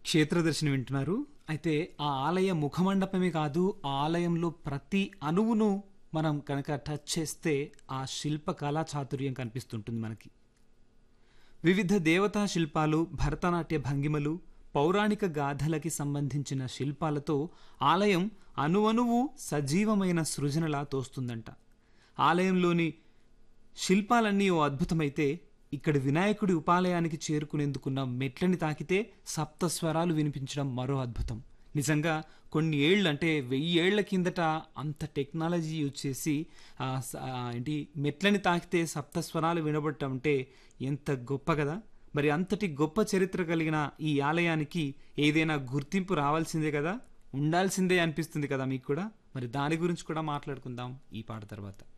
క్షేత్రదర్శిని వింటున్నారు అయితే ఆ ఆలయ ముఖమండపమే కాదు ఆ ఆలయంలో ప్రతి అణువును మనం కనుక టచ్ చేస్తే ఆ శిల్ప కళా చాతుర్యం కనిపిస్తుంటుంది మనకి వివిధ దేవతా శిల్పాలు భరతనాట్య భంగిమలు పౌరాణిక గాథలకి సంబంధించిన శిల్పాలతో ఆలయం అణువణువు సజీవమైన సృజనలా తోస్తుందంట ఆలయంలోని శిల్పాలన్నీ ఓ అద్భుతమైతే ఇక్కడ వినాయకుడి ఉపాలయానికి చేరుకునేందుకున్న మెట్లని తాకితే సప్త స్వరాలు వినిపించడం మరో అద్భుతం నిజంగా కొన్ని ఏళ్ళు అంటే వెయ్యి ఏళ్ల కిందట అంత టెక్నాలజీ యూజ్ చేసి ఆ స- ఆ ఏంటి మెట్లని తాకితే సప్త స్వరాలు వినబడటం అంటే ఎంత గొప్ప కదా మరి అంతటి గొప్ప చరిత్ర కలిగిన ఈ ఆలయానికి ఏదైనా గుర్తింపు రావాల్సిందే కదా ఉండాల్సిందే అనిపిస్తుంది కదా మీకు కూడా మరి దాని గురించి కూడా మాట్లాడుకుందాం ఈ పాట తర్వాత